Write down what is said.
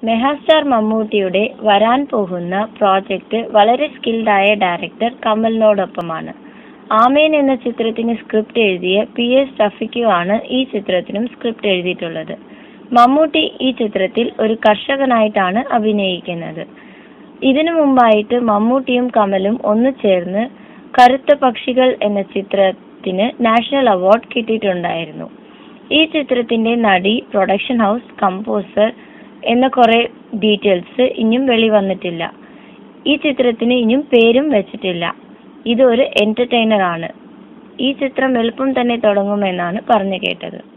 megastar മമ്മൂട്ടിയുടെ വരാൻ പോകുന്ന പ്രോജക്റ്റ് വളരെ സ്കിൽഡായ ഡയറക്ടർ കമലിനോടൊപ്പമാണ് ആമേൻ എന്ന ചിത്രത്തിന് സ്ക്രിപ്റ്റ് എഴുതിയ പി എസ് റഫീഖു ആണ് ഈ ചിത്രത്തിനും സ്ക്രിപ്റ്റ് എഴുതിയിട്ടുള്ളത് മമ്മൂട്ടി ഈ ചിത്രത്തിൽ ഒരു കർഷകനായിട്ടാണ് അഭിനയിക്കുന്നത് ഇതിനു മുമ്പായിട്ട് മമ്മൂട്ടിയും കമലും ഒന്നു ചേർന്ന് കറുത്ത പക്ഷികൾ എന്ന ചിത്രത്തിന് നാഷണൽ അവാർഡ് കിട്ടിയിട്ടുണ്ടായിരുന്നു ഈ ചിത്രത്തിന്റെ നടി പ്രൊഡക്ഷൻ ഹൗസ് കമ്പോസർ എന്ന കുറെ ഡീറ്റെയിൽസ് ഇനിയും വെളിവന്നിട്ടില്ല ഈ ചിത്രത്തിന് ഇനിയും പേരും വെച്ചിട്ടില്ല ഇത് ഒരു എന്റർടൈനർ ആണ് ഈ ചിത്രം എളുപ്പം തന്നെ തുടങ്ങുമെന്നാണ് പറഞ്ഞു കേട്ടത്